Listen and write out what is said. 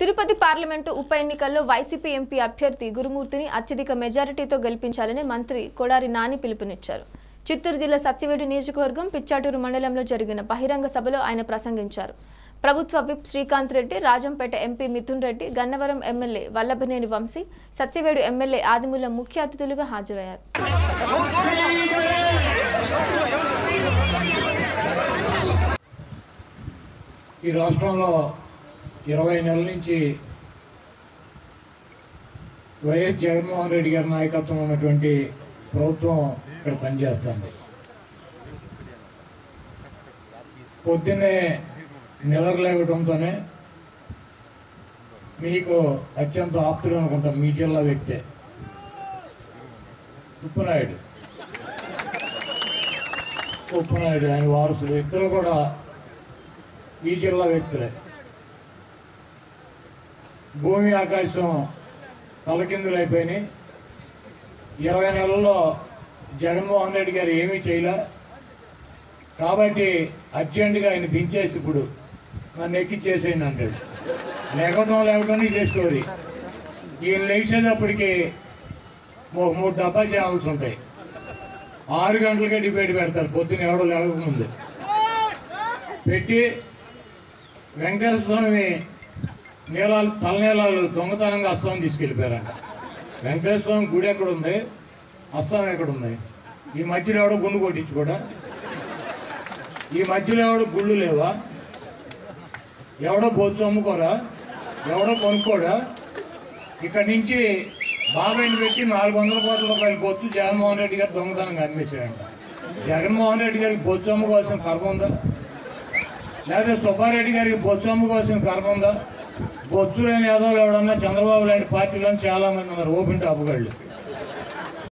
Tirupati parliament ఉప ఎన్నికల్లో YCP MP అభ్యర్థి గురుమూర్తిని అత్యధిక మెజారిటీతో గెలిపించాలని మంత్రి కొడారి నాని పిలుపునిచ్చారు చిత్తూరు జిల్లా సత్యవేడు నియోజకవర్గం పిచ్చాటూరు మండలంలో జరిగిన బహిరంగ సభలో ఆయన ప్రసంగించారు ప్రభుత్వ whip Srikanth Reddy Rajampet MP Mithun Reddy Gannavaram MLA Vallabhaneni Vamsi Satyavedu MLA Adimula ముఖ్య అతిథులుగా హాజరయ్యారు ఈ రాష్ట్రంలో ఇరవై నెలల నుంచి వైఎస్ జగన్మోహన్ రెడ్డి గారి నాయకత్వం ఉన్నటువంటి ప్రభుత్వం ఇక్కడ పనిచేస్తుంది పొద్దున్నే నిలవలేవడంతోనే మీకు అత్యంత ఆప్తులు అనుకుంటాం మీ జిల్లా వ్యక్తే ఉప్పునాయుడు ఉప్పునాయుడు ఆయన వారసులు ఇద్దరు కూడా ఈ జిల్లా వ్యక్తులే భూమి ఆకాశం తలకిందులైపోయినాయి ఇరవై నెలల్లో జగన్మోహన్ రెడ్డి గారు ఏమీ చేయలే కాబట్టి అర్జెంటుగా ఆయన దించేసి ఇప్పుడు నన్ను ఎక్కిచ్చేసేయండి అంటాడు లేకటం లేకటం ఇదే స్టోరీ ఈయన లేచేటప్పటికి ఒక మూడు డబ్బా చేయాల్సి ఉంటాయి ఆరు గంటలకే డిబేట్ పెడతారు పొద్దున్న ఎవడో లేకముందు పెట్టి వెంకటేశ్వర స్వామి నీలాలు తలనీలాలు దొంగతనంగా అస్సాం తీసుకెళ్ళిపోయారంట వెంకటేశ్వర స్వామి గుడి ఎక్కడ ఉంది అస్సాం ఎక్కడ ఉంది ఈ మధ్యలో ఎవడో గుండు కొట్టించు కూడా ఈ మధ్యలో ఎవడో గుళ్ళు లేవా ఎవడో బొచ్చు అమ్ముకోరా ఎవడో కొనుక్కోడా ఇక్కడి నుంచి బాబాయిని పెట్టి నాలుగు వందల కోట్ల రూపాయలు బొచ్చు జగన్మోహన్ రెడ్డి గారు దొంగతనంగా అమ్మేశారంట జగన్మోహన్ రెడ్డి గారికి బొచ్చు అమ్ముకోవాల్సిన కర్మ ఉందా లేదా సుబ్బారెడ్డి గారికి బొచ్చు అమ్ముకోవాల్సిన కర్మ ఉందా బొచ్చు లేని యాదవులు ఎవడన్నా చంద్రబాబు లాంటి పార్టీలో చాలా మంది ఉన్నారు ఓపెన్ టాప్ గాళ్ళు